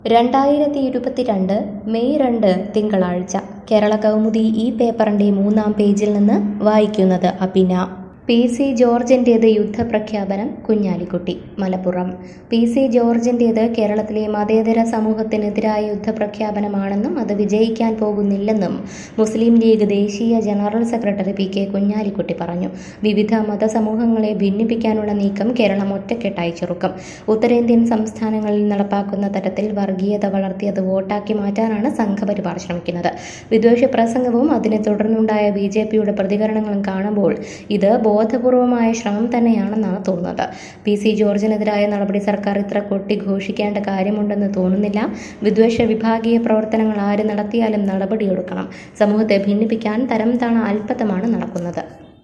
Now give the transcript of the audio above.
രണ്ടായിരത്തി ഇരുപത്തിരണ്ട് മെയ് രണ്ട് തിങ്കളാഴ്ച കേരള കൗമുദി ഈ പേപ്പറിന്റെ മൂന്നാം പേജിൽ നിന്ന് വായിക്കുന്നത് അപിന പി സി ജോർജിൻ്റേത് യുദ്ധപ്രഖ്യാപനം കുഞ്ഞാലിക്കുട്ടി മലപ്പുറം പി സി ജോർജിൻ്റേത് കേരളത്തിലെ മതേതര സമൂഹത്തിനെതിരായ യുദ്ധപ്രഖ്യാപനമാണെന്നും അത് വിജയിക്കാൻ പോകുന്നില്ലെന്നും മുസ്ലിം ലീഗ് ദേശീയ general secretary P K Kunhalikutty പറഞ്ഞു വിവിധ മതസമൂഹങ്ങളെ ഭിന്നിപ്പിക്കാനുള്ള നീക്കം കേരളം ഒറ്റക്കെട്ടായി ചെറുക്കും ഉത്തരേന്ത്യൻ സംസ്ഥാനങ്ങളിൽ നടപ്പാക്കുന്ന തരത്തിൽ വർഗീയത വളർത്തി അത് വോട്ടാക്കി മാറ്റാനാണ് സംഘപരിവാർ ശ്രമിക്കുന്നത് വിദ്വേഷ പ്രസംഗവും അതിനെ തുടർന്നുണ്ടായ ബി ജെ പിയുടെ പ്രതികരണങ്ങളും കാണുമ്പോൾ ഇത് ബോധപൂർവമായ ശ്രമം തന്നെയാണെന്നാണ് തോന്നുന്നത് പി സി ജോർജിനെതിരായ നടപടി സർക്കാർ ഇത്ര കൊട്ടി ഘോഷിക്കേണ്ട കാര്യമുണ്ടെന്ന് തോന്നുന്നില്ല വിദ്വേഷ വിഭാഗീയ പ്രവർത്തനങ്ങൾ ആര് നടത്തിയാലും നടപടിയെടുക്കണം സമൂഹത്തെ ഭിന്നിപ്പിക്കാൻ തരം താണ അല്പത്തമാണ് നടക്കുന്നത്